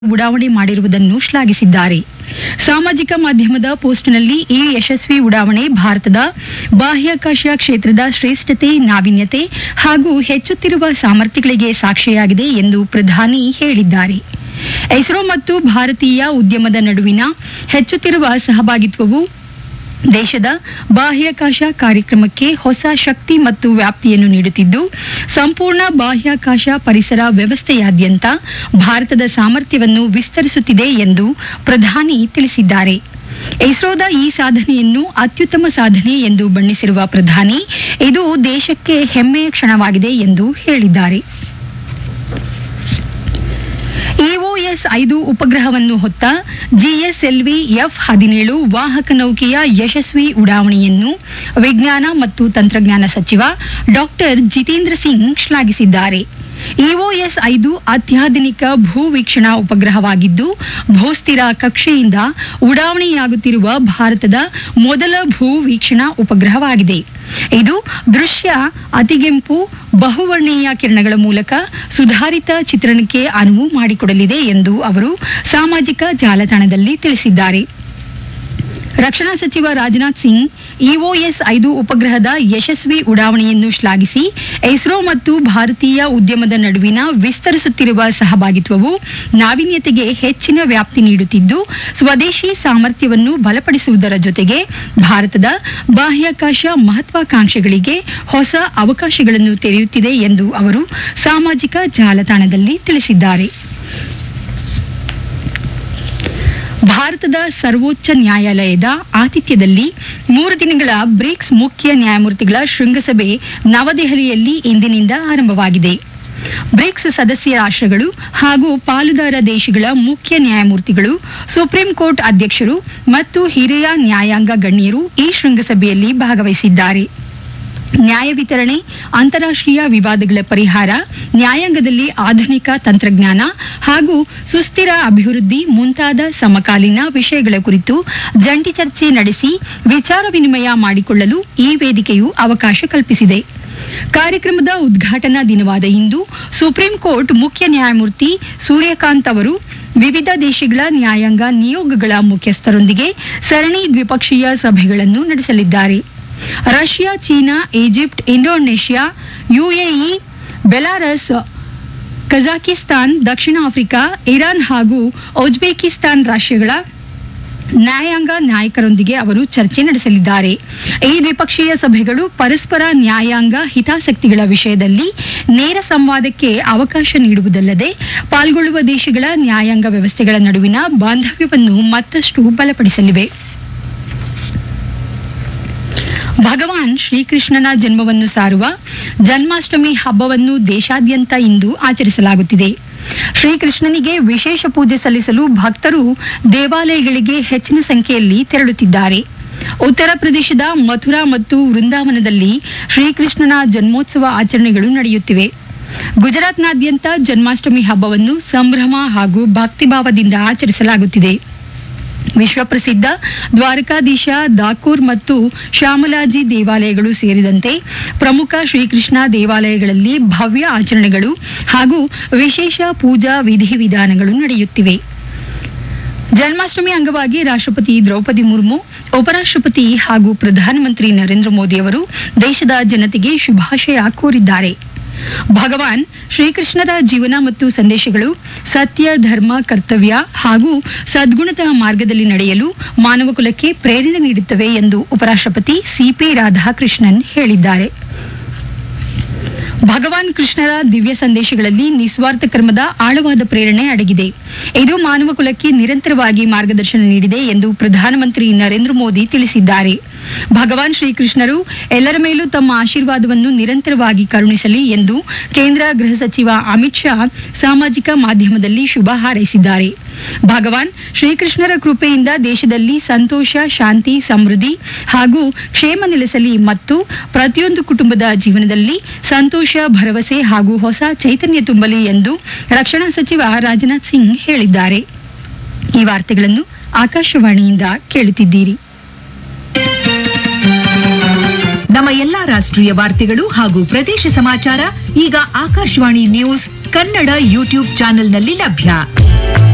ಉಡಾವಣೆ ಮಾಡಿರುವುದನ್ನು ಶ್ಲಾಘಿಸಿದ್ದಾರೆ ಸಾಮಾಜಿಕ ಮಾಧ್ಯಮದ ಪೋಸ್ಟ್ನಲ್ಲಿ ಈ ಯಶಸ್ವಿ ಉಡಾವಣೆ ಭಾರತದ ಬಾಹ್ಯಾಕಾಶ ಕ್ಷೇತ್ರದ ಶ್ರೇಷ್ಠತೆ ನಾವೀನ್ಯತೆ ಹಾಗೂ ಹೆಚ್ಚುತ್ತಿರುವ ಸಾಮರ್ಥ್ಯಗಳಿಗೆ ಸಾಕ್ಷಿಯಾಗಿದೆ ಎಂದು ಪ್ರಧಾನಿ ಹೇಳಿದ್ದಾರೆ ಇಸ್ರೋ ಮತ್ತು ಭಾರತೀಯ ಉದ್ಯಮದ ನಡುವಿನ ಹೆಚ್ಚುತ್ತಿರುವ ಸಹಭಾಗಿತ್ವವು ದೇಶದ ಬಾಹ್ಯಾಕಾಶ ಕಾರ್ಯಕ್ರಮಕ್ಕೆ ಹೊಸ ಶಕ್ತಿ ಮತ್ತು ವ್ಯಾಪ್ತಿಯನ್ನು ನೀಡುತ್ತಿದ್ದು ಸಂಪೂರ್ಣ ಬಾಹ್ಯಾಕಾಶ ಪರಿಸರ ವ್ಯವಸ್ಥೆಯಾದ್ಯಂತ ಭಾರತದ ಸಾಮರ್ಥ್ಯವನ್ನು ವಿಸ್ತರಿಸುತ್ತಿದೆ ಎಂದು ಪ್ರಧಾನಿ ತಿಳಿಸಿದ್ದಾರೆ ಇಸ್ರೋದ ಈ ಸಾಧನೆಯನ್ನು ಅತ್ಯುತ್ತಮ ಸಾಧನೆ ಎಂದು ಬಣ್ಣಿಸಿರುವ ಪ್ರಧಾನಿ ಇದು ದೇಶಕ್ಕೆ ಹೆಮ್ಮೆಯ ಕ್ಷಣವಾಗಿದೆ ಎಂದು ಹೇಳಿದ್ದಾರೆ ಇಒಎಸ್ ಐದು ಉಪಗ್ರಹವನ್ನು ಹೊತ್ತ ಜಿಎಸ್ಎಲ್ವಿ ಎಫ್ ಹದಿನೇಳು ವಾಹಕ ನೌಕೆಯ ಯಶಸ್ವಿ ಉಡಾವಣೆಯನ್ನು ವಿಜ್ಞಾನ ಮತ್ತು ತಂತ್ರಜ್ಞಾನ ಸಚಿವ ಡಾಕ್ಟರ್ ಜಿತೇಂದ್ರ ಸಿಂಗ್ ಶ್ಲಾಘಿಸಿದ್ದಾರೆ ಇಒಎಸ್ ಐದು ಅತ್ಯಾಧುನಿಕ ಭೂ ವೀಕ್ಷಣಾ ಉಪಗ್ರಹವಾಗಿದ್ದು ಭೂಸ್ಥಿರ ಕಕ್ಷೆಯಿಂದ ಉಡಾವಣೆಯಾಗುತ್ತಿರುವ ಭಾರತದ ಮೊದಲ ಭೂ ವೀಕ್ಷಣಾ ಉಪಗ್ರಹವಾಗಿದೆ ಇದು ದೃಶ್ಯ ಅತಿಗೆಂಪು ಬಹುವರ್ಣೀಯ ಕಿರಣಗಳ ಮೂಲಕ ಸುಧಾರಿತ ಚಿತ್ರಣಕ್ಕೆ ಅನುವು ಮಾಡಿಕೊಡಲಿದೆ ಎಂದು ಅವರು ಸಾಮಾಜಿಕ ಜಾಲತಾಣದಲ್ಲಿ ತಿಳಿಸಿದ್ದಾರೆ ರಕ್ಷಣಾ ಸಚಿವ ರಾಜನಾಥ್ ಸಿಂಗ್ ಇಒಎಸ್ ಐದು ಉಪಗ್ರಹದ ಯಶಸ್ವಿ ಉಡಾವಣೆಯನ್ನು ಶ್ಲಾಘಿಸಿ ಇಸ್ರೋ ಮತ್ತು ಭಾರತೀಯ ಉದ್ಯಮದ ನಡುವಿನ ವಿಸ್ತರಿಸುತ್ತಿರುವ ಸಹಭಾಗಿತ್ವವು ನಾವೀನ್ಯತೆಗೆ ಹೆಚ್ಚಿನ ವ್ಯಾಪ್ತಿ ನೀಡುತ್ತಿದ್ದು ಸ್ವದೇಶಿ ಸಾಮರ್ಥ್ಯವನ್ನು ಬಲಪಡಿಸುವುದರ ಜೊತೆಗೆ ಭಾರತದ ಬಾಹ್ಯಾಕಾಶ ಮಹತ್ವಾಕಾಂಕ್ಷೆಗಳಿಗೆ ಹೊಸ ಅವಕಾಶಗಳನ್ನು ತೆರೆಯುತ್ತಿದೆ ಎಂದು ಅವರು ಸಾಮಾಜಿಕ ಜಾಲತಾಣದಲ್ಲಿ ತಿಳಿಸಿದ್ದಾರೆ ಭಾರತದ ಸರ್ವೋಚ್ಚ ನ್ಯಾಯಾಲಯದ ಆತಿಥ್ಯದಲ್ಲಿ ಮೂರು ದಿನಗಳ ಬ್ರಿಕ್ಸ್ ಮುಖ್ಯ ನ್ಯಾಯಮೂರ್ತಿಗಳ ಶೃಂಗಸಭೆ ನವದೆಹಲಿಯಲ್ಲಿ ಇಂದಿನಿಂದ ಆರಂಭವಾಗಿದೆ ಬ್ರಿಕ್ಸ್ ಸದಸ್ಯ ರಾಷ್ಟ್ರಗಳು ಹಾಗೂ ಪಾಲುದಾರ ದೇಶಗಳ ಮುಖ್ಯ ನ್ಯಾಯಮೂರ್ತಿಗಳು ಸುಪ್ರೀಂ ಕೋರ್ಟ್ ಅಧ್ಯಕ್ಷರು ಮತ್ತು ಹಿರಿಯ ನ್ಯಾಯಾಂಗ ಗಣ್ಯರು ಈ ಶೃಂಗಸಭೆಯಲ್ಲಿ ಭಾಗವಹಿಸಿದ್ದಾರೆ ನ್ಯಾಯ ವಿತರಣೆ ಅಂತಾರಾಷ್ಟ್ರೀಯ ವಿವಾದಗಳ ಪರಿಹಾರ ನ್ಯಾಯಾಂಗದಲ್ಲಿ ಆಧುನಿಕ ತಂತ್ರಜ್ಞಾನ ಹಾಗೂ ಸುಸ್ಥಿರ ಅಭಿವೃದ್ಧಿ ಮುಂತಾದ ಸಮಕಾಲೀನ ವಿಷಯಗಳ ಕುರಿತು ಜಂಟಿ ಚರ್ಚೆ ನಡೆಸಿ ವಿಚಾರ ವಿನಿಮಯ ಮಾಡಿಕೊಳ್ಳಲು ಈ ವೇದಿಕೆಯು ಅವಕಾಶ ಕಲ್ಪಿಸಿದೆ ಕಾರ್ಯಕ್ರಮದ ಉದ್ಘಾಟನಾ ದಿನವಾದ ಇಂದು ಸುಪ್ರೀಂ ಕೋರ್ಟ್ ಮುಖ್ಯ ನ್ಯಾಯಮೂರ್ತಿ ಸೂರ್ಯಕಾಂತ್ ಅವರು ವಿವಿಧ ದೇಶಗಳ ನ್ಯಾಯಾಂಗ ನಿಯೋಗಗಳ ಮುಖ್ಯಸ್ಥರೊಂದಿಗೆ ಸರಣಿ ದ್ವಿಪಕ್ಷೀಯ ಸಭೆಗಳನ್ನು ನಡೆಸಲಿದ್ದಾರೆ Russia China Egypt Indonesia UAE Belarus Kazakhstan ದಕ್ಷಿಣ ಆಫ್ರಿಕಾ ಇರಾನ್ ಹಾಗೂ ಉಜ್ಬೇಕಿಸ್ತಾನ್ ರಾಷ್ಟ್ರಗಳ ನ್ಯಾಯಾಂಗ ನಾಯಕರೊಂದಿಗೆ ಅವರು ಚರ್ಚೆ ನಡೆಸಲಿದ್ದಾರೆ ಈ ದ್ವಿಪಕ್ಷೀಯ ಸಭೆಗಳು ಪರಸ್ಪರ ನ್ಯಾಯಾಂಗ ಹಿತಾಸಕ್ತಿಗಳ ವಿಷಯದಲ್ಲಿ ನೇರ ಸಂವಾದಕ್ಕೆ ಅವಕಾಶ ನೀಡುವುದಲ್ಲದೆ ಪಾಲ್ಗೊಳ್ಳುವ ದೇಶಗಳ ನ್ಯಾಯಾಂಗ ವ್ಯವಸ್ಥೆಗಳ ನಡುವಿನ ಬಾಂಧವ್ಯವನ್ನು ಮತ್ತಷ್ಟು ಬಲಪಡಿಸಲಿವೆ ಭಗವಾನ್ ಶ್ರೀಕೃಷ್ಣನ ಜನ್ಮವನ್ನು ಸಾರುವ ಜನ್ಮಾಷ್ಟಮಿ ಹಬ್ಬವನ್ನು ದೇಶಾದ್ಯಂತ ಇಂದು ಆಚರಿಸಲಾಗುತ್ತಿದೆ ಶ್ರೀಕೃಷ್ಣನಿಗೆ ವಿಶೇಷ ಪೂಜೆ ಸಲ್ಲಿಸಲು ಭಕ್ತರು ದೇವಾಲಯಗಳಿಗೆ ಹೆಚ್ಚಿನ ಸಂಖ್ಯೆಯಲ್ಲಿ ತೆರಳುತ್ತಿದ್ದಾರೆ ಉತ್ತರ ಪ್ರದೇಶದ ಮಥುರಾ ಮತ್ತು ವೃಂದಾವನದಲ್ಲಿ ಶ್ರೀಕೃಷ್ಣನ ಜನ್ಮೋತ್ಸವ ಆಚರಣೆಗಳು ನಡೆಯುತ್ತಿವೆ ಗುಜರಾತ್ನಾದ್ಯಂತ ಜನ್ಮಾಷ್ಟಮಿ ಹಬ್ಬವನ್ನು ಸಂಭ್ರಮ ಹಾಗೂ ಭಕ್ತಿಭಾವದಿಂದ ಆಚರಿಸಲಾಗುತ್ತಿದೆ ವಿಶ್ವಪ್ರಸಿದ್ಧ ದ್ವಾರಕಾಧೀಶ ದಾಕೂರ್ ಮತ್ತು ಶ್ಯಾಮಲಾಜಿ ದೇವಾಲಯಗಳು ಸೇರಿದಂತೆ ಪ್ರಮುಖ ಶ್ರೀಕೃಷ್ಣ ದೇವಾಲಯಗಳಲ್ಲಿ ಭವ್ಯ ಆಚರಣೆಗಳು ಹಾಗೂ ವಿಶೇಷ ಪೂಜಾ ವಿಧಿವಿಧಾನಗಳು ನಡೆಯುತ್ತಿವೆ ಜನ್ಮಾಷ್ಟಮಿ ಅಂಗವಾಗಿ ರಾಷ್ಟ್ರಪತಿ ದ್ರೌಪದಿ ಮುರ್ಮು ಉಪರಾಷ್ಟ್ರಪತಿ ಹಾಗೂ ಪ್ರಧಾನಮಂತ್ರಿ ನರೇಂದ್ರ ಮೋದಿ ಅವರು ದೇಶದ ಜನತೆಗೆ ಶುಭಾಶಯ ಕೋರಿದ್ದಾರೆ ಭಗವಾನ್ ಶ್ರೀಕೃಷ್ಣರ ಜೀವನ ಮತ್ತು ಸಂದೇಶಗಳು ಸತ್ಯ ಧರ್ಮ ಕರ್ತವ್ಯ ಹಾಗೂ ಸದ್ಗುಣದ ಮಾರ್ಗದಲ್ಲಿ ನಡೆಯಲು ಮಾನವ ಕುಲಕ್ಕೆ ಪ್ರೇರಣೆ ನೀಡುತ್ತವೆ ಎಂದು ಉಪರಾಷ್ಟ್ರಪತಿ ಸಿಪಿ ರಾಧಾಕೃಷ್ಣನ್ ಹೇಳಿದ್ದಾರೆ ಭಗವಾನ್ ಕೃಷ್ಣರ ದಿವ್ಯ ಸಂದೇಶಗಳಲ್ಲಿ ನಿಸ್ವಾರ್ಥ ಕರ್ಮದ ಆಳವಾದ ಪ್ರೇರಣೆ ಅಡಗಿದೆ ಇದು ಮಾನವ ಕುಲಕ್ಕೆ ನಿರಂತರವಾಗಿ ಮಾರ್ಗದರ್ಶನ ನೀಡಿದೆ ಎಂದು ಪ್ರಧಾನಮಂತ್ರಿ ನರೇಂದ್ರ ಮೋದಿ ತಿಳಿಸಿದ್ದಾರೆ ಭಗವಾನ್ ಶ್ರೀಕೃಷ್ಣರು ಎಲ್ಲರ ಮೇಲೂ ತಮ್ಮ ಆಶೀರ್ವಾದವನ್ನು ನಿರಂತರವಾಗಿ ಕರುಣಿಸಲಿ ಎಂದು ಕೇಂದ್ರ ಗೃಹ ಸಚಿವ ಅಮಿತ್ ಶಾ ಸಾಮಾಜಿಕ ಮಾಧ್ಯಮದಲ್ಲಿ ಶುಭ ಹಾರೈಸಿದ್ದಾರೆ ಭಗವಾನ್ ಶ್ರೀಕೃಷ್ಣರ ಕೃಪೆಯಿಂದ ದೇಶದಲ್ಲಿ ಸಂತೋಷ ಶಾಂತಿ ಸಮೃದ್ಧಿ ಹಾಗೂ ಕ್ಷೇಮ ನೆಲೆಸಲಿ ಮತ್ತು ಪ್ರತಿಯೊಂದು ಕುಟುಂಬದ ಜೀವನದಲ್ಲಿ ಸಂತೋಷ ಭರವಸೆ ಹಾಗೂ ಹೊಸ ಚೈತನ್ಯ ತುಂಬಲಿ ಎಂದು ರಕ್ಷಣಾ ಸಚಿವ ರಾಜನಾಥ್ ಸಿಂಗ್ ಹೇಳಿದ್ದಾರೆ ಈ ವಾರ್ತೆಗಳನ್ನು ಆಕಾಶವಾಣಿಯಿಂದ ಕೇಳುತ್ತಿದ್ದೀರಿ ನಮ್ಮ ಎಲ್ಲಾ ರಾಷ್ಟ್ರೀಯ ವಾರ್ತೆಗಳು ಹಾಗೂ ಪ್ರದೇಶ ಸಮಾಚಾರ ಈಗ ಆಕಾಶವಾಣಿ ನ್ಯೂಸ್ ಕನ್ನಡ ಯೂಟ್ಯೂಬ್ ಚಾನೆಲ್ನಲ್ಲಿ ಲಭ್ಯ